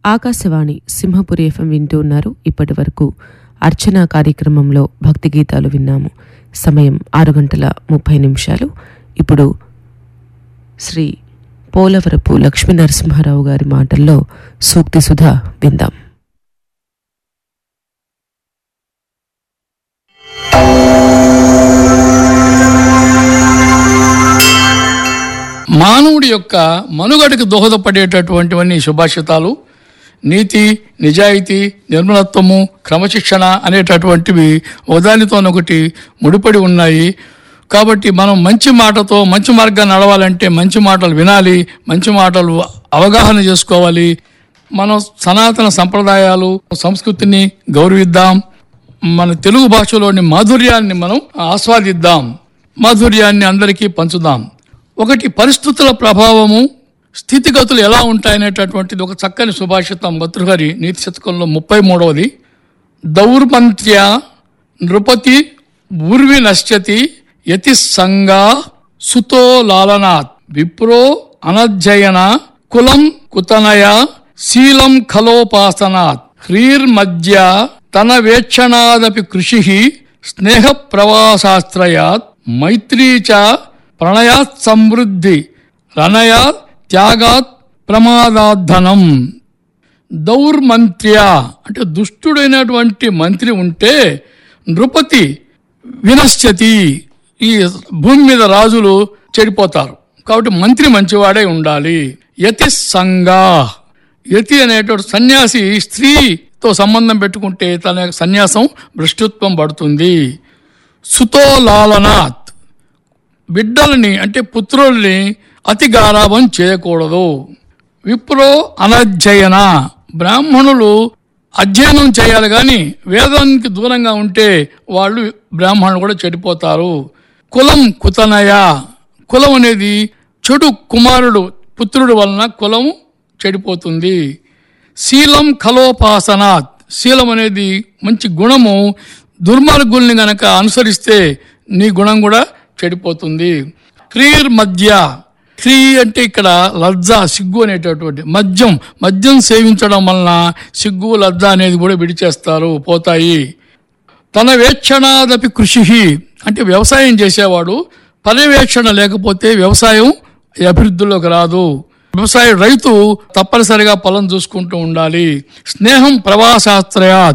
Akashvani Simhapuri FM వింటూ ఉన్నారు ఇప్పటి వరకు అర్చనా కార్యక్రమంలో భక్తి గీతాలు విన్నాము సమయం ఆరు గంటల ముప్పై నిమిషాలు ఇప్పుడు శ్రీ పోలవరపు లక్ష్మీ నరసింహారావు గారి మాటల్లో సూక్తి సుధా విందాం మానవుడి యొక్క మనుగడకు దోహదపడేటటువంటివన్నీ సుభాషితాలు నీతి నిజాయితీ నిర్మలత్వము క్రమశిక్షణ అనేటటువంటివి ఒకదానితోనొకటి ముడిపడి ఉన్నాయి కాబట్టి మనం మంచి మాటతో మంచి మార్గాన్ని నడవాలంటే మంచి మాటలు వినాలి మంచి మాటలు అవగాహన చేసుకోవాలి మనం సనాతన సంప్రదాయాలు సంస్కృతిని గౌరవిద్దాం మన తెలుగు భాషలోని మాధుర్యాన్ని మనం ఆస్వాదిద్దాం మాధుర్యాన్ని అందరికీ పంచుదాం ఒకటి పరిస్థితుల ప్రభావము స్థితిగతులు ఎలా ఉంటాయనేటటువంటిది ఒక చక్కని సుభాషితం భద్రగారి నీతి శతకంలో ముప్పై మూడవది దౌర్మంత్ర్య నృపతి ఊర్వి నశ్యతి యతి సంగా సుతో లాలనాత్ విప్రో అనధ్యయన కులం కుతనయ శీలం ఖలోపాసనాత్ హ్రీర్మధ్య తన వేక్షణాదపి కృషి స్నేహ ప్రవాసాశ్రయాత్ మైత్రీ చ ప్రణయాత్ సమృద్ధి రణయాత్ త్యాగాత్ ప్రమాదాధనం దౌర్మంత్ర్య అంటే దుష్టుడైనటువంటి మంత్రి ఉంటే నృపతి వినశ్యతి ఈ భూమి మీద రాజులు చెడిపోతారు కాబట్టి మంత్రి మంచివాడై ఉండాలి యతి సంగా యతి అనేటువంటి సన్యాసి స్త్రీతో సంబంధం పెట్టుకుంటే తన యొక్క సన్యాసం భ్రష్టత్వం పడుతుంది సుతో లాలనాత్ బిడ్డలని అంటే పుత్రుల్ని అతి గారాభం చేయకూడదు విప్రో అనధ్యయన బ్రాహ్మణులు అధ్యయనం చేయాలి కానీ వేదానికి దూరంగా ఉంటే వాళ్ళు బ్రాహ్మణులు కూడా చెడిపోతారు కులం కుతనయ కులం అనేది చెడు కుమారుడు పుత్రుడు వలన కులం చెడిపోతుంది శీలం ఖలోపాసనాత్ శీలం అనేది మంచి గుణము దుర్మార్గుల్ని గనక అనుసరిస్తే నీ గుణం కూడా చెడిపోతుంది క్రీర్ మధ్య క్రీ అంటే ఇక్కడ లజ్జ సిగ్గు అనేటటువంటి మద్యం మద్యం సేవించడం వలన సిగ్గు లజ్జ అనేది కూడా విడిచేస్తారు పోతాయి తన వేక్షణాదపి కృషి అంటే వ్యవసాయం చేసేవాడు పర్యవేక్షణ లేకపోతే వ్యవసాయం అభివృద్ధిలోకి రాదు వ్యవసాయ రైతు తప్పనిసరిగా పొలం చూసుకుంటూ ఉండాలి స్నేహం ప్రవాసాశ్రయాత్